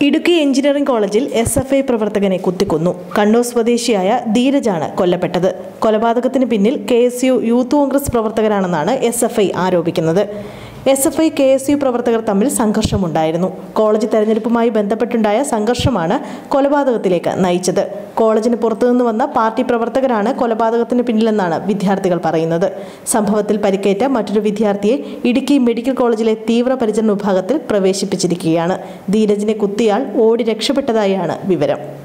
Idukki engineering കോളേജിൽ S F I പ്രവർത്തകനെ കുത്തിക്കൊന്നു കണ്ണൂർ സ്വദേശിയായ ധീരജാണ് കൊല്ലപ്പെട്ടത് കൊലപാതകത്തിന് പിന്നിൽ K S U youth Congress പ്രവർത്തകരാണെന്നാണ് എസ് എഫ് ഐ ആരോപിക്കുന്നത് S F I K S U പ്രവർത്തകർ തമ്മിൽ സംഘർഷമുണ്ടായിരുന്നു കോളേജ് തെരഞ്ഞെടുപ്പുമായി ബന്ധപ്പെട്ടുണ്ടായ സംഘർഷമാണ് കൊലപാതകത്തിലേക്ക് നയിച്ചത് കോളേജിന് പുറത്തുനിന്ന് വന്ന പാർട്ടി പ്രവർത്തകരാണ് കൊലപാതകത്തിന് പിന്നിലെന്നാണ് വിദ്യാർത്ഥികൾ പറയുന്നത് സംഭവത്തിൽ പരിക്കേറ്റ മറ്റൊരു വിദ്യാർത്ഥിയെ ഇടുക്കി മെഡിക്കൽ കോളേജിലെ തീവ്രപരിചരണ വിഭാഗത്തിൽ പ്രവേശിപ്പിച്ചിരിക്കുകയാണ് ധീരജിനെ കുത്തിയാൽ ഓടി രക്ഷപ്പെട്ടതായാണ് വിവരം